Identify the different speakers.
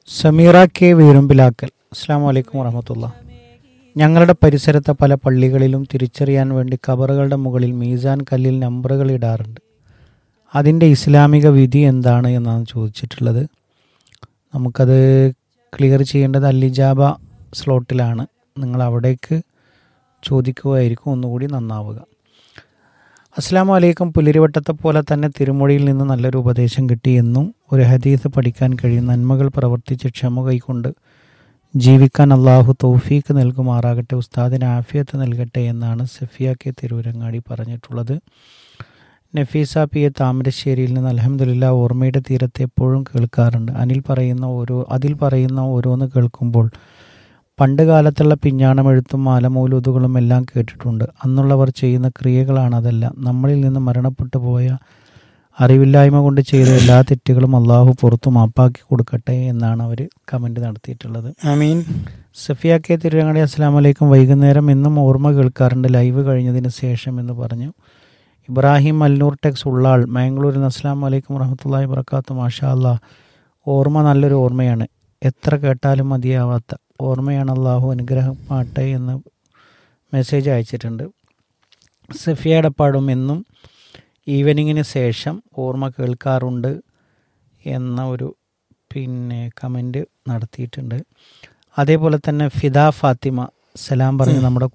Speaker 1: Sameera K വീറുമ്പിലാക്കൽ അസ്സാം വലൈക്കും വറഹമത്തുള്ള ഞങ്ങളുടെ പരിസരത്തെ പല പള്ളികളിലും തിരിച്ചറിയാൻ വേണ്ടി കബറുകളുടെ മുകളിൽ മീസാൻ കല്ലിൽ നമ്പറുകൾ ഇടാറുണ്ട് അതിൻ്റെ ഇസ്ലാമിക വിധി എന്താണ് എന്നാണ് ചോദിച്ചിട്ടുള്ളത് നമുക്കത് ക്ലിയർ ചെയ്യേണ്ടത് അല്ലിജാബ സ്ലോട്ടിലാണ് നിങ്ങൾ അവിടേക്ക് ചോദിക്കുകയായിരിക്കും ഒന്നുകൂടി നന്നാവുക അസ്സാം വലൈക്കും പുലരിവട്ടത്തെ പോലെ തന്നെ തിരുമൊഴിയിൽ നിന്ന് നല്ലൊരു ഉപദേശം കിട്ടിയെന്നും ഒരു ഹദീസ് പഠിക്കാൻ കഴിയും നന്മകൾ പ്രവർത്തിച്ച് ക്ഷമ കൈക്കൊണ്ട് ജീവിക്കാൻ അള്ളാഹു തൗഫീക്ക് നൽകുമാറാകട്ടെ ഉസ്താദിന് ആഫിയത്ത് നൽകട്ടെ എന്നാണ് സഫിയ കെ തിരൂരങ്ങാടി പറഞ്ഞിട്ടുള്ളത് നഫീസ പി എ താമരശ്ശേരിയിൽ നിന്ന് അലഹമുല്ല ഓർമ്മയുടെ തീരത്ത് എപ്പോഴും കേൾക്കാറുണ്ട് അനിൽ പറയുന്ന ഓരോ അതിൽ പറയുന്ന ഓരോന്ന് കേൾക്കുമ്പോൾ പണ്ട് കാലത്തുള്ള പിഞ്ഞാണമെഴുത്തും മാലമൂലൂതുകളും എല്ലാം കേട്ടിട്ടുണ്ട് അന്നുള്ളവർ ചെയ്യുന്ന ക്രിയകളാണ് അതെല്ലാം നമ്മളിൽ നിന്ന് മരണപ്പെട്ടു പോയ അറിവില്ലായ്മ കൊണ്ട് ചെയ്ത എല്ലാ തെറ്റുകളും അള്ളാഹു പുറത്തു മാപ്പാക്കി കൊടുക്കട്ടെ എന്നാണ് അവർ കമൻ്റ് നടത്തിയിട്ടുള്ളത്
Speaker 2: ആമീൻ
Speaker 1: സഫിയ കെ തിരുരങ്ങാടി അസ്സാം വലൈക്കും വൈകുന്നേരം എന്നും ഓർമ്മ കേൾക്കാറുണ്ട് ലൈവ് കഴിഞ്ഞതിന് ശേഷം എന്ന് പറഞ്ഞു ഇബ്രാഹിം അൽനൂർ ടെക്സ് ഉള്ളാൾ മാംഗ്ലൂരിൽ നിന്ന് അസ്സാം വലൈക്കും വറഹമത്തല്ലാഹി വർക്കാത്തു മാഷാ അല്ലാ ഓർമ്മ നല്ലൊരു ഓർമ്മയാണ് എത്ര കേട്ടാലും മതിയാവാത്ത ഓർമ്മയാണ് അള്ളാഹു അനുഗ്രഹമാട്ടെ എന്ന് മെസ്സേജ് അയച്ചിട്ടുണ്ട് സഫിയ എടപ്പാടും എന്നും ഈവനിങ്ങിന് ശേഷം ഓർമ്മ കേൾക്കാറുണ്ട് എന്ന ഒരു പിന്നെ കമൻറ്റ് നടത്തിയിട്ടുണ്ട് അതേപോലെ തന്നെ ഫിദ ഫാത്തിമ സലാം പറഞ്ഞ് നമ്മുടെ